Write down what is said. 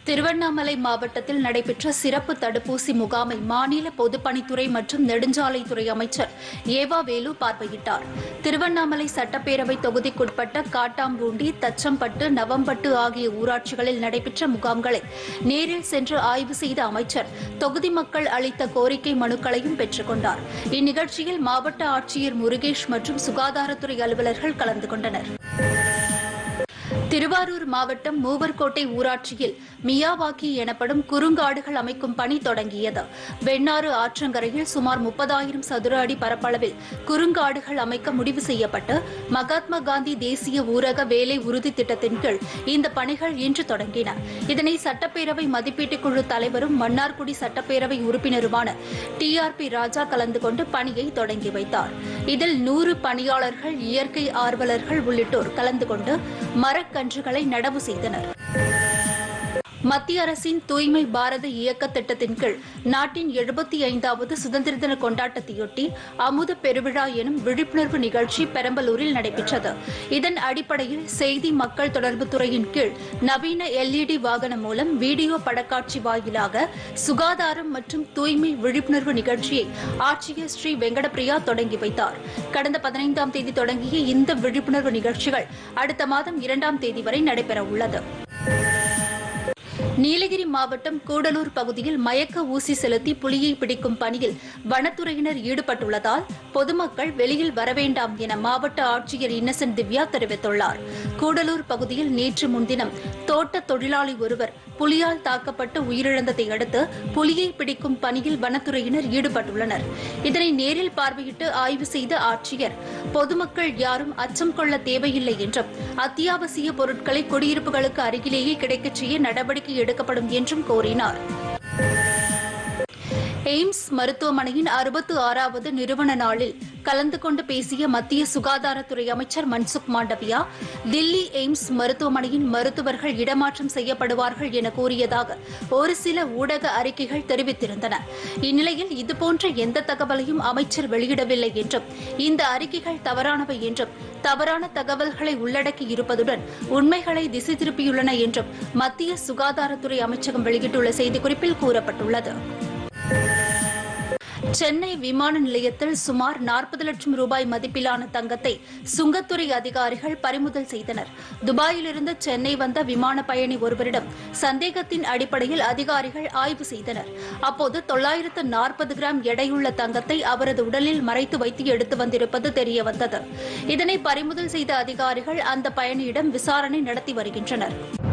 திருவண்ணாமலை மாவட்டத்தில் நடைபெற்ற சிறப்பு தடுப்பூசி முகாமை மாநில பொதுப்பணித்துறை மற்றும் நெடுஞ்சாலைத்துறை அமைச்சர் ஏவா வேலு பார்வையிட்டார் திருவண்ணாமலை சட்டப்பேரவை தொகுதிக்குட்பட்ட காட்டாம்பூண்டி தச்சம்பட்டு நவம்பட்டு ஆகிய ஊராட்சிகளில் நடைபெற்ற முகாம்களை நேரில் சென்று ஆய்வு செய்த அமைச்சர் தொகுதி மக்கள் அளித்த கோரிக்கை மனுக்களையும் பெற்றுக் கொண்டார் இந்நிகழ்ச்சியில் மாவட்ட ஆட்சியர் முருகேஷ் மற்றும் சுகாதாரத்துறை அலுவலர்கள் கலந்து கொண்டனர் திருவாரூர் மாவட்டம் மூவர்கோட்டை ஊராட்சியில் மியாவாக்கி எனப்படும் குறுங்காடுகள் அமைக்கும் பணி தொடங்கியது வெண்ணாறு ஆற்றங்கரையில் சுமார் முப்பதாயிரம் சதுர அடி பரப்பளவில் குறுங்காடுகள் அமைக்க முடிவு செய்யப்பட்டு மகாத்மா காந்தி தேசிய ஊரக வேலை உறுதி திட்டத்தின் கீழ் இந்த பணிகள் இன்று தொடங்கின இதனை சட்டப்பேரவை மதிப்பீட்டுக் குழு தலைவரும் மன்னார்குடி சட்டப்பேரவை உறுப்பினருமான டி ஆர் பி ராஜா கலந்து கொண்டு பணியை தொடங்கி வைத்தார் இதில் நூறு பணியாளர்கள் இயற்கை ஆர்வலர்கள் உள்ளிட்டோர் கலந்து கொண்டு மரக்கன்றுகளை நடவு செய்தனர் மத்திய அரசின் தூய்மை பாரத இயக்க திட்டத்தின் கீழ் நாட்டின் எழுபத்தி ஐந்தாவது சுதந்திர தின கொண்டாட்டத்தையொட்டி அமுத பெருவிழா எனும் விழிப்புணர்வு நிகழ்ச்சி பெரம்பலூரில் நடைபெற்றது இதன் அடிப்படையில் செய்தி மக்கள் தொடர்பு துறையின் கீழ் நவீன எல்இடி வாகனம் மூலம் வீடியோ படக்காட்சி வாயிலாக சுகாதாரம் மற்றும் தூய்மை விழிப்புணர்வு நிகழ்ச்சியை ஆட்சியர் ஸ்ரீ வெங்கடபிரியா தொடங்கி வைத்தார் கடந்த பதினைந்தாம் தேதி தொடங்கிய இந்த விழிப்புணர்வு நிகழ்ச்சிகள் அடுத்த மாதம் இரண்டாம் தேதி வரை நடைபெறவுள்ளது நீலகிரி மாவட்டம் கூடலூர் பகுதியில் மயக்க ஊசி செலுத்தி புலியை பிடிக்கும் பணியில் வனத்துறையினர் ஈடுபட்டுள்ளதால் பொதுமக்கள் வெளியில் வரவேண்டாம் என மாவட்ட ஆட்சியர் இன்னசென்ட் திவ்யா தெரிவித்துள்ளார் கூடலூர் பகுதியில் நேற்று முன்தினம் தோட்ட தொழிலாளி ஒருவர் புலியால் தாக்கப்பட்டு உயிரிழந்ததை அடுத்து புலியை பிடிக்கும் பணியில் வனத்துறையினர் ஈடுபட்டுள்ளனர் இதனை நேரில் பார்வையிட்டு ஆய்வு செய்த ஆட்சியர் பொதுமக்கள் யாரும் அச்சம் கொள்ள தேவையில்லை என்றும் அத்தியாவசிய பொருட்களை குடியிருப்புகளுக்கு அருகிலேயே கிடைக்கச் செய்ய நடவடிக்கை எடுக்கப்படும் என்றும் கோரினார் எய்ம்ஸ் மருத்துவமனையின் அறுபத்து ஆறாவது நிறுவன நாளில் கலந்து கொண்டு பேசிய மத்திய சுகாதாரத்துறை அமைச்சர் மன்சுக் மாண்டவியா தில்லி எய்ம்ஸ் மருத்துவமனையின் மருத்துவர்கள் இடமாற்றம் செய்யப்படுவார்கள் என கூறியதாக ஒரு சில ஊடக அறிக்கைகள் தெரிவித்திருந்தன இந்நிலையில் இதுபோன்ற எந்த தகவலையும் அமைச்சர் வெளியிடவில்லை என்றும் இந்த அறிக்கைகள் தவறானவை என்றும் தவறான தகவல்களை உள்ளடக்கி இருப்பதுடன் உண்மைகளை திசை திருப்பியுள்ளன என்றும் மத்திய சுகாதாரத்துறை அமைச்சகம் வெளியிட்டுள்ள செய்திக்குறிப்பில் கூறப்பட்டுள்ளது சென்னை விமான நிலையத்தில் சுமார் நாற்பது லட்சம் ரூபாய் மதிப்பிலான தங்கத்தை சுங்கத்துறை அதிகாரிகள் பறிமுதல் செய்தனர் துபாயிலிருந்து சென்னை வந்த விமான பயணி ஒருவரிடம் சந்தேகத்தின் அடிப்படையில் அதிகாரிகள் ஆய்வு செய்தனர் அப்போது தொள்ளாயிரத்து நாற்பது கிராம் எடையுள்ள தங்கத்தை அவரது உடலில் மறைத்து வைத்து எடுத்து வந்திருப்பது தெரியவந்தது இதனை பறிமுதல் செய்த அதிகாரிகள் அந்த பயணியிடம் விசாரணை நடத்தி வருகின்றனர்